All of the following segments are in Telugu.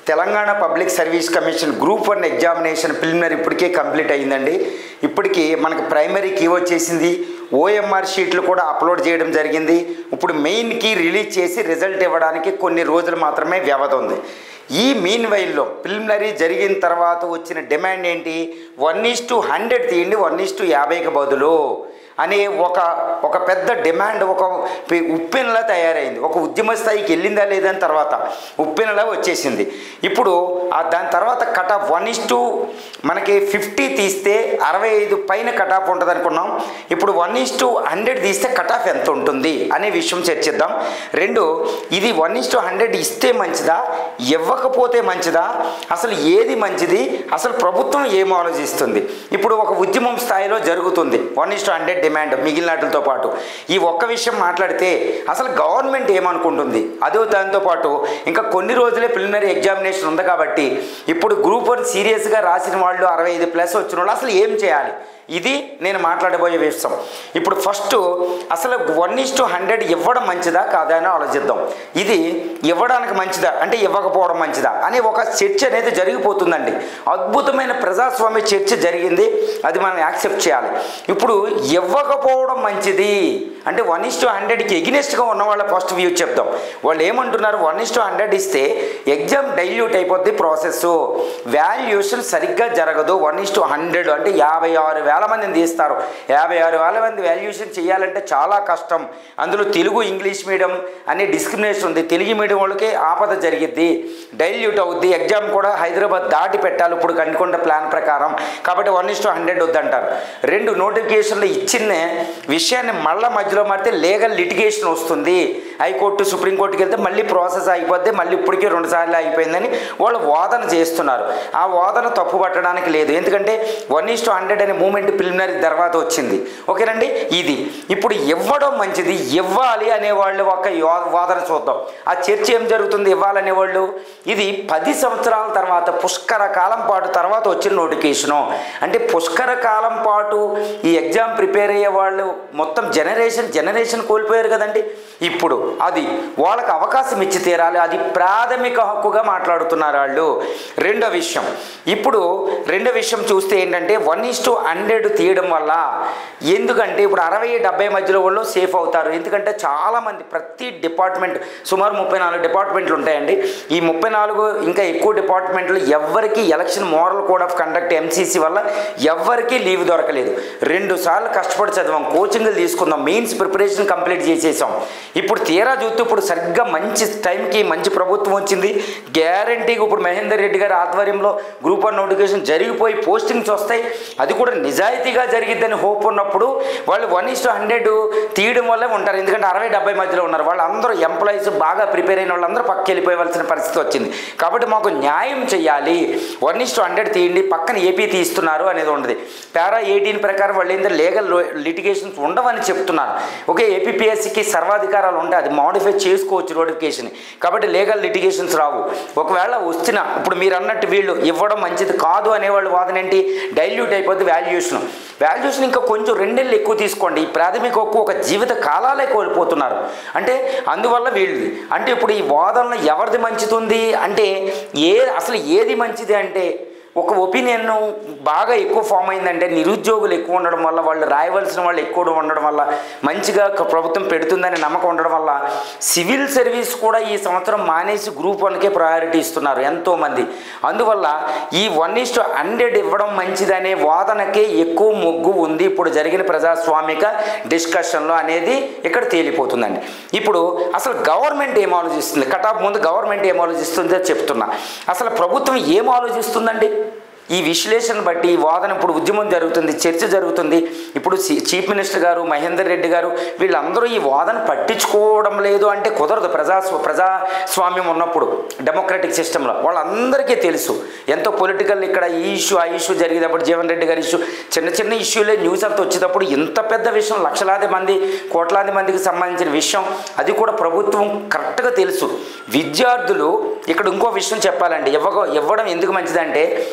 Telangana public service commission group one examination preliminary ఇప్పటికే కంప్లీట్ అయిందండి ఇప్పటికి మనకు ప్రైమరీ కీ వచ్చేసింది ఓఎంఆర్ షీట్లు కూడా అప్లోడ్ చేయడం జరిగింది ఇప్పుడు మెయిన్కి రిలీజ్ చేసి రిజల్ట్ ఇవ్వడానికి కొన్ని రోజులు మాత్రమే వ్యవధి ఉంది ఈ మీన్ వైల్లో ప్రిలిమినరీ జరిగిన తర్వాత వచ్చిన డిమాండ్ ఏంటి వన్ ఈస్ టు హండ్రెడ్ తీయండి వన్ ఈస్ టు యాభైకి బదులు అనే ఒక ఒక పెద్ద డిమాండ్ ఒక పి- ఉప్పెనలా తయారైంది ఒక ఉద్యమ స్థాయికి వెళ్ళిందా లేదని తర్వాత ఉప్పెనలా వచ్చేసింది ఇప్పుడు ఆ దాని తర్వాత cut off one is to మనకి ఫిఫ్టీ తీస్తే అరవై ఐదు పైన కట్ ఆఫ్ ఉంటుంది అనుకున్నాం ఇప్పుడు వన్ ఇస్ టు హండ్రెడ్ తీస్తే కట్ ఆఫ్ ఎంత ఉంటుంది అనే విషయం చర్చిద్దాం రెండు ఇది వన్ ఇస్ టు హండ్రెడ్ ఇస్తే మంచిదా ఇవ్వకపోతే మంచిదా అసలు ఏది మంచిది అసలు ప్రభుత్వం ఏం ఆలోచిస్తుంది ఇప్పుడు ఒక ఉద్యమం స్థాయిలో జరుగుతుంది one is to hundred demand మిగిలిన వాటితో పాటు ఈ ఒక్క విషయం మాట్లాడితే అసలు గవర్నమెంట్ ఏమనుకుంటుంది అదే దాంతో పాటు ఇంకా కొన్ని రోజులే ప్రిలిమినరీ ఎగ్జామినేషన్ ఉంది కాబట్టి ఇప్పుడు గ్రూప్ వన్ సీరియస్గా రాసిన వాళ్ళు అరవై ఐదు ప్లస్ వచ్చిన వాళ్ళు అసలు ఏం చేయాలి ఇది నేను మాట్లాడబోయే విషయం ఇప్పుడు ఫస్ట్ అసలు వన్ ఇస్ టు హండ్రెడ్ ఇవ్వడం మంచిదా కాదా అని ఆలోచిద్దాం ఇది ఇవ్వడానికి మంచిదా అంటే ఇవ్వకపోవడం మంచిదా అనే ఒక చర్చ అనేది జరిగిపోతుందండి అద్భుతమైన ప్రజాస్వామ్య చర్చ జరిగింది అది మనం యాక్సెప్ట్ చేయాలి ఇప్పుడు ఇవ్వకపోవడం మంచిది అంటే వన్ ఇస్ టు హండ్రెడ్కి ఎగినెస్ట్గా ఉన్న వాళ్ళ ఫస్ట్ వ్యూ చెప్దాం వాళ్ళు ఏమంటున్నారు వన్ ఇస్ టు హండ్రెడ్ ఇస్తే ఎగ్జామ్ డైల్యూట్ అయిపోద్ది ప్రాసెస్ వాల్యుయేషన్ సరిగ్గా జరగదు వన్ ఇస్ టు హండ్రెడ్ అంటే యాభై ఆరు వేల మందిని తీస్తారు యాభై ఆరు వేల మంది వాల్యుయేషన్ చేయాలంటే చాలా కష్టం అందులో తెలుగు ఇంగ్లీష్ మీడియం అనే డిస్క్రిమినేషన్ ఉంది తెలుగు మీడియం వాళ్ళకి ఆపద జరిగిద్ది డైల్యూట్ అవుద్ది ఎగ్జామ్ కూడా హైదరాబాద్ దాటి పెట్టాలి ఇప్పుడు కనుకొండ ప్లాన్ ప్రకారం కాబట్టి వన్ ఇస్ టు హండ్రెడ్ వద్దంటారు రెండు నోటిఫికేషన్లు ఇచ్చిన విషయాన్ని మళ్ళీ మధ్యలో మారితే లీగల్ లిటిగేషన్ వస్తుంది హైకోర్టు సుప్రీంకోర్టుకి వెళ్తే మళ్ళీ ప్రాసెస్ అయిపోద్ది మళ్ళీ ఇప్పటికే రెండు సార్లు అయిపోయిందని వాళ్ళు వాదన చేస్తున్నారు ఆ వాదన తప్పు పట్టడానికి లేదు ఎందుకంటే వన్ ఈస్ టు హండ్రెడ్ అనే మూమెంట్ ప్రిలిమినరీ తర్వాత వచ్చింది ఓకేనండి ఇది ఇప్పుడు ఇవ్వడం మంచిది ఇవ్వాలి అనేవాళ్ళు ఒక యో- వాదన చూద్దాం ఆ చర్చ ఏం జరుగుతుంది ఇవ్వాలనే వాళ్ళు ఇది పది సంవత్సరాల తర్వాత పుష్కర కాలం పాటు తర్వాత వచ్చిన నోటిఫికేషను అంటే పుష్కర కాలం పాటు ఈ ఎగ్జామ్ ప్రిపేర్ అయ్యే వాళ్ళు మొత్తం జనరేషన్ జనరేషన్ కోల్పోయారు కదండి ఇప్పుడు అది వాళ్ళకి అవకాశం ఇచ్చి తీరాలి అది ప్రాథమిక హక్కుగా మాట్లాడుతున్నారు వాళ్ళు రెండో విషయం ఇప్పుడు రెండో విషయం చూస్తే ఏంటంటే వన్ ఈస్ టు హండ్రెడ్ తీయడం వల్ల ఎందుకంటే ఇప్పుడు అరవై డెబ్బై మధ్యలో వాళ్ళు సేఫ్ అవుతారు ఎందుకంటే చాలామంది ప్రతి డిపార్ట్మెంట్ సుమారు ముప్పై నాలుగు డిపార్ట్మెంట్లు ఉంటాయండి ఈ ముప్పై నాలుగు ఇంకా ఎక్కువ డిపార్ట్మెంట్లు ఎవ్వరికి election moral code of conduct MCC వల్ల ఎవ్వరికీ లీవ్ దొరకలేదు రెండు సార్లు కష్టపడి చదివాం కోచింగ్లు తీసుకుందాం మెయిన్స్ ప్రిపరేషన్ కంప్లీట్ చేసేసాం ఇప్పుడు తీరా చూస్తే ఇప్పుడు సరిగ్గా మంచి టైంకి మంచి ప్రభుత్వం వచ్చింది గ్యారంటీగా ఇప్పుడు మహేందర్ రెడ్డి గారి ఆధ్వర్యంలో గ్రూప్ వన్ నోటిఫికేషన్ జరిగిపోయి పోస్టింగ్స్ వస్తాయి అది కూడా నిజాయితీగా జరిగిద్దని హోప్ ఉన్నప్పుడు వాళ్ళు వన్ ఇస్ టు హండ్రెడ్ తీయడం వల్లే ఉంటారు ఎందుకంటే అరవై డెబ్బై మధ్యలో ఉన్నారు వాళ్ళందరూ ఎంప్లాయీస్ బాగా ప్రిపేర్ అయిన వాళ్ళందరూ పక్కకి వెళ్ళిపోవలసిన పరిస్థితి వచ్చింది కాబట్టి మాకు న్యాయం చేయాలి వన్ ఇస్ టు హండ్రెడ్ తీయండి పక్కన ఏపీ తీస్తున్నారు అనేది ఉండదు పారా ఎయిటీన్ ప్రకారం వాళ్ళు ఏంటంటే లీగల్ లిటిగేషన్స్ ఉండవని చెప్తున్నారు ఓకే ఏపీఎస్సికి సర్వాధికారాలు ఉంటాయి అది మాడిఫై చేసుకోవచ్చు నోటిఫికేషన్ కాబట్టి లీగల్ లిటిగేషన్స్ రావు ఒకవేళ వచ్చిన ఇప్పుడు మీరు అన్నట్టు వీళ్ళు ఇవ్వడం మంచిది కాదు అనేవాళ్ళు వాదన ఏంటి డైల్యూట్ అయిపోద్ది వాల్యుయేషన్ వాల్యుయేషన్ ఇంకా కొంచెం రెండేళ్ళు ఎక్కువ తీసుకోండి ఈ ప్రాథమిక హక్కు ఒక జీవిత కాలాలే కోల్పోతున్నారు అంటే అందువల్ల వీళ్ళది అంటే ఇప్పుడు ఈ వాదనలో ఎవరిది మంచిది అంటే ఏ అసలు ఏది మంచిది అంటే ఒక ఒపీనియన్ బాగా ఎక్కువ ఫామ్ అయిందంటే నిరుద్యోగులు ఎక్కువ ఉండడం వల్ల వాళ్ళు రాయవలసిన వాళ్ళు ఎక్కువ ఉండడం వల్ల మంచిగా క- ప్రభుత్వం పెడుతుందని నమ్మకం ఉండడం వల్ల సివిల్ సర్వీస్ కూడా ఈ సంవత్సరం మానేసి గ్రూప్ వన్కే ప్రయారిటీ ఇస్తున్నారు ఎంతోమంది అందువల్ల ఈ వన్ ఇస్ టు హండ్రెడ్ ఇవ్వడం మంచిదనే వాదనకే ఎక్కువ మొగ్గు ఉంది ఇప్పుడు జరిగిన ప్రజాస్వామిక డిస్కషన్లో అనేది ఇక్కడ తేలిపోతుందండి ఇప్పుడు అసలు గవర్నమెంట్ ఏం ఆలోచిస్తుంది కట్ ఆఫ్ ముందు గవర్నమెంట్ ఏం ఆలోచిస్తుందో చెప్తున్నా అసలు ప్రభుత్వం ఏం ఆలోచిస్తుందండి ఈ విశ్లేషణ బట్టి ఈ వాదన ఇప్పుడు ఉద్యమం జరుగుతుంది చర్చ జరుగుతుంది ఇప్పుడు సి- చీఫ్ మినిస్టర్ గారు మహేందర్ రెడ్డి గారు వీళ్ళందరూ ఈ వాదన పట్టించుకోవడం లేదు అంటే కుదరదు ప్రజా ప్రజాస్వామ్యం ఉన్నప్పుడు డెమోక్రటిక్ సిస్టంలో వాళ్ళందరికీ తెలుసు ఎంతో పొలిటికల్ ఇక్కడ ఈ ఇష్యూ ఆ ఇష్యూ జరిగేటప్పుడు జీవన్ రెడ్డి గారి ఇష్యూ చిన్న చిన్న ఇష్యూలే న్యూస్ అంతా వచ్చేటప్పుడు ఇంత పెద్ద విషయం లక్షలాది మంది కోట్లాది మందికి సంబంధించిన విషయం అది కూడా ప్రభుత్వం కరెక్ట్గా తెలుసు విద్యార్థులు ఇక్కడ ఇంకో విషయం చెప్పాలండి ఇవ్వక ఇవ్వడం ఎందుకు మంచిదంటే ఎలక్షన్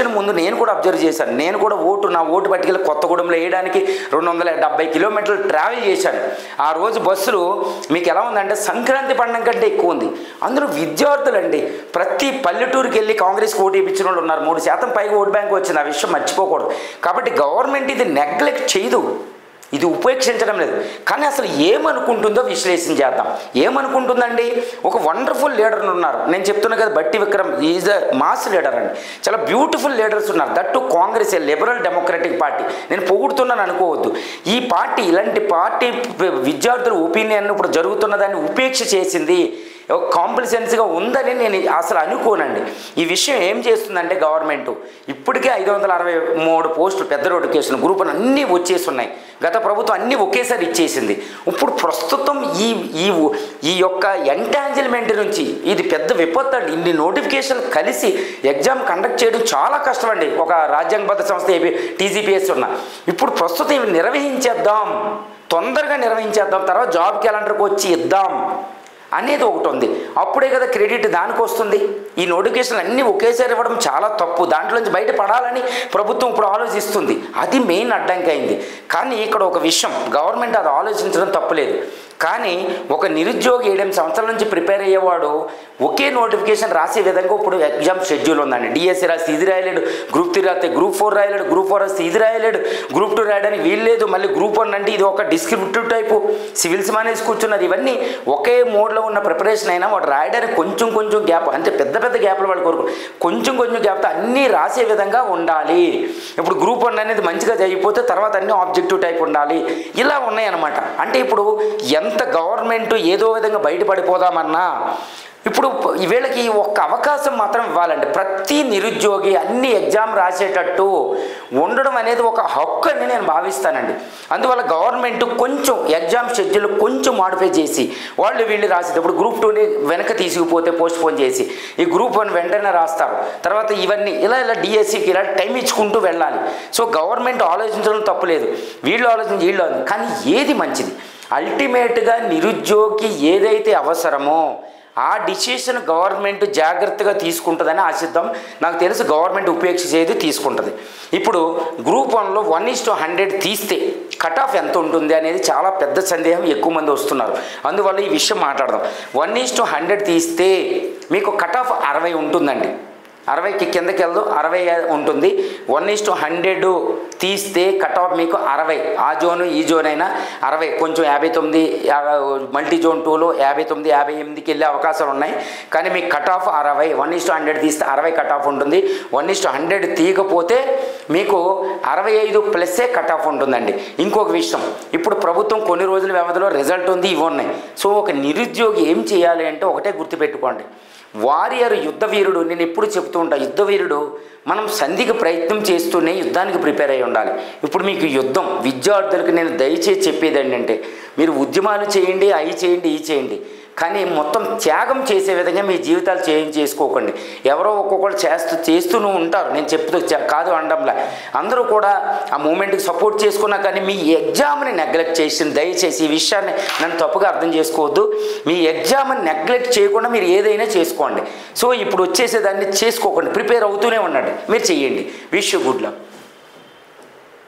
ఎలక్షన్ ముందు నేను కూడా అబ్జర్వ్ చేశాను నేను కూడా ఓటు నా ఓటు పట్టుకెళ్ళి కొత్తగూడెంలో వేయడానికి రెండు వందల డెబ్బై కిలోమీటర్లు ట్రావెల్ చేశాను ఆ రోజు బస్సులు మీకు ఎలా ఉందంటే సంక్రాంతి పండుగ కంటే ఎక్కువ ఉంది అందులో విద్యార్థులండి ప్రతి పల్లెటూరుకి వెళ్ళి కాంగ్రెస్కి ఓటు వేయించిన వాళ్ళు ఉన్నారు మూడు శాతం పైగా ఓటు బ్యాంక్ వచ్చింది ఆ విషయం మర్చిపోకూడదు కాబట్టి గవర్నమెంట్ ఇది నెగ్లెక్ట్ చేయదు ఇది ఉపేక్షించడం లేదు కానీ అసలు ఏమనుకుంటుందో విశ్లేషణ చేద్దాం ఏమనుకుంటుందండి ఒక వండర్ఫుల్ లీడర్ ఉన్నారు నేను చెప్తున్నా కదా బట్టి Vikram is a mass leader అండి చాలా బ్యూటిఫుల్ లీడర్స్ ఉన్నారు that Congress liberal democratic party నేను పొగుడుతున్నాను అనుకోవద్దు ఈ పార్టీ ఇలాంటి పార్టీ విద్యార్థుల ఒపీనియన్ ఇప్పుడు జరుగుతున్నదాన్ని ఉపేక్ష చేసింది ఒక కాంప్లిసెన్స్గా ఉందని నేను అసలు అనుకోనండి ఈ విషయం ఏం చేస్తుందంటే గవర్నమెంట్ ఇప్పటికే ఐదు వందల అరవై మూడు పోస్టులు పెద్ద రోడ్డు కేసులు గ్రూప్ అని అన్నీ వచ్చేసి ఉన్నాయి గత ప్రభుత్వం అన్నీ ఒకేసారి ఇచ్చేసింది ఇప్పుడు ప్రస్తుతం ఈ ఈ ఈ యొక్క ఎంటాంజిల్మెంట్ నుంచి ఇది పెద్ద విపత్తు అండి ఇన్ని నోటిఫికేషన్లు కలిసి ఎగ్జామ్ కండక్ట్ చేయడం చాలా కష్టం అండి ఒక రాజ్యాంగబద్ధ సంస్థ ఏపీ టీజీపీఎస్ ఉన్న ఇప్పుడు ప్రస్తుతం ఇవి నిర్వహించేద్దాం తొందరగా నిర్వహించేద్దాం తర్వాత జాబ్ క్యాలెండర్కి వచ్చి ఇద్దాం అనేది ఒకటి ఉంది అప్పుడే కదా క్రెడిట్ దానికి వస్తుంది ఈ నోటిఫికేషన్ అన్నీ ఒకేసారి ఇవ్వడం చాలా తప్పు దాంట్లోంచి బయట పడాలని ప్రభుత్వం ఇప్పుడు ఆలోచిస్తుంది అది మెయిన్ అడ్డంకి అయింది కానీ ఇక్కడ ఒక విషయం గవర్నమెంట్ అది ఆలోచించడం తప్పులేదు కానీ ఒక నిరుద్యోగి ఏడెనిమిది సంవత్సరాల నుంచి ప్రిపేర్ అయ్యేవాడు ఒకే నోటిఫికేషన్ రాసే విధంగా ఇప్పుడు ఎగ్జామ్ షెడ్యూల్ ఉందండి డిఎస్సి రాసి ఇది రాయలేడు గ్రూప్ త్రీ రాస్తే గ్రూప్ ఫోర్ రాయలేడు గ్రూప్ ఫోర్ రాస్తే ఇది రాయలేడు గ్రూప్ టూ రాయడానికి వీల్లేదు మళ్ళీ గ్రూప్ వన్ అంటే ఇది ఒక డిస్క్రిప్టివ్ టైపు సివిల్స్ మానేసి కూర్చున్నారు ఇవన్నీ ఒకే మోడ్లో ఉన్న ప్రిపరేషన్ అయినా వాడు రాయడానికి కొంచెం కొంచెం గ్యాప్ అంటే పెద్ద పెద్ద గ్యాప్లు వాడు కోరుకు కొంచెం కొంచెం గ్యాప్తో అన్నీ రాసే విధంగా ఉండాలి ఇప్పుడు గ్రూప్ వన్ అనేది మంచిగా జరిగిపోతే తర్వాత అన్నీ ఆబ్జెక్టివ్ టైప్ ఉండాలి ఇలా ఉన్నాయన్నమాట అంటే ఇప్పుడు ఎంత గవర్నమెంట్ ఏదో విధంగా బయటపడిపోదామన్నా ఇప్పుడు వీళ్ళకి ఒక్క అవకాశం మాత్రం ఇవ్వాలండి ప్రతి నిరుద్యోగి అన్ని ఎగ్జామ్ రాసేటట్టు ఉండడం అనేది ఒక హక్కు అని నేను భావిస్తానండి అందువల్ల గవర్నమెంట్ కొంచెం ఎగ్జామ్ షెడ్యూల్ కొంచెం మాడిఫై చేసి వాళ్ళు వీళ్ళు రాసేటప్పుడు గ్రూప్ టూని వెనక తీసుకుపోతే పోస్ట్ పోన్ చేసి ఈ గ్రూప్ వన్ వెంటనే రాస్తారు తర్వాత ఇవన్నీ ఇలా ఇలా డిఎస్సికి ఇలా టైం ఇచ్చుకుంటూ వెళ్ళాలి సో గవర్నమెంట్ ఆలోచించడం తప్పులేదు వీళ్ళు ఆలోచించి వీళ్ళు ఆలోచించి- కానీ ఏది మంచిది అల్టిమేట్గా నిరుద్యోగి ఏదైతే అవసరమో ఆ డిసిషన్ గవర్నమెంట్ జాగ్రత్తగా తీసుకుంటుందని ఆశిద్దాం నాకు తెలుసు గవర్నమెంట్ ఉపేక్ష చేయదు తీసుకుంటుంది ఇప్పుడు గ్రూప్ వన్లో వన్ ఇస్ టు హండ్రెడ్ తీస్తే కట్ ఆఫ్ ఎంత ఉంటుంది అనేది చాలా పెద్ద సందేహం ఎక్కువ మంది వస్తున్నారు అందువల్ల ఈ విషయం మాట్లాడదాం వన్ ఈస్ టు హండ్రెడ్ తీస్తే మీకు కట్ ఆఫ్ అరవై ఉంటుందండి అరవైకి కిందకి వెళ్దు అరవై ఉంటుంది వన్ ఈస్ టు హండ్రెడ్ తీస్తే కట్ ఆఫ్ మీకు అరవై ఆ జోను ఈ జోన్ అయినా అరవై కొంచెం యాభై తొమ్మిది యా- మల్టీ జోన్ టూలో యాభై తొమ్మిది యాభై ఎనిమిదికి వెళ్ళే అవకాశాలు ఉన్నాయి కానీ మీకు కట్ ఆఫ్ అరవై వన్ ఈస్ టు హండ్రెడ్ తీస్తే అరవై కట్ ఆఫ్ ఉంటుంది వన్ ఈస్ టు హండ్రెడ్ తీయకపోతే మీకు అరవై ఐదు ప్లస్సే కట్ ఆఫ్ ఉంటుందండి ఇంకొక విషయం ఇప్పుడు ప్రభుత్వం కొన్ని రోజుల వ్యవధిలో రిజల్ట్ ఉంది ఇవి ఉన్నాయి సో ఒక నిరుద్యోగి ఏం చేయాలి అంటే ఒకటే గుర్తుపెట్టుకోండి వారియర్ యుద్ధ వీరుడు నేను ఎప్పుడు చెప్తూ ఉంటా యుద్ధ వీరుడు మనం సంధికి ప్రయత్నం చేస్తూనే యుద్ధానికి ప్రిపేర్ అయి ఉండాలి ఇప్పుడు మీకు యుద్ధం విద్యార్థులకు నేను దయచేసి చెప్పేది ఏంటంటే మీరు ఉద్యమాలు చేయండి అవి చేయండి ఈ చేయండి కానీ మొత్తం త్యాగం చేసే విధంగా మీ జీవితాలు చేంజ్ చేసుకోకండి ఎవరో ఒక్కొక్కరు చేస్తూ చేస్తూనే ఉంటారు నేను చెప్తూ చ- కాదు అనడంలా అందరూ కూడా ఆ మూమెంట్కి సపోర్ట్ చేసుకున్నా కానీ మీ ఎగ్జామ్ని నెగ్లెక్ట్ చేసింది దయచేసి ఈ విషయాన్ని నన్ను తప్పుగా అర్థం చేసుకోవద్దు మీ ఎగ్జామ్ని నెగ్లెక్ట్ చేయకుండా మీరు ఏదైనా చేసుకోండి సో ఇప్పుడు వచ్చేసేదాన్ని చేసుకోకండి ప్రిపేర్ అవుతూనే ఉండండి మీరు చెయ్యండి విష్ గుడ్ లక్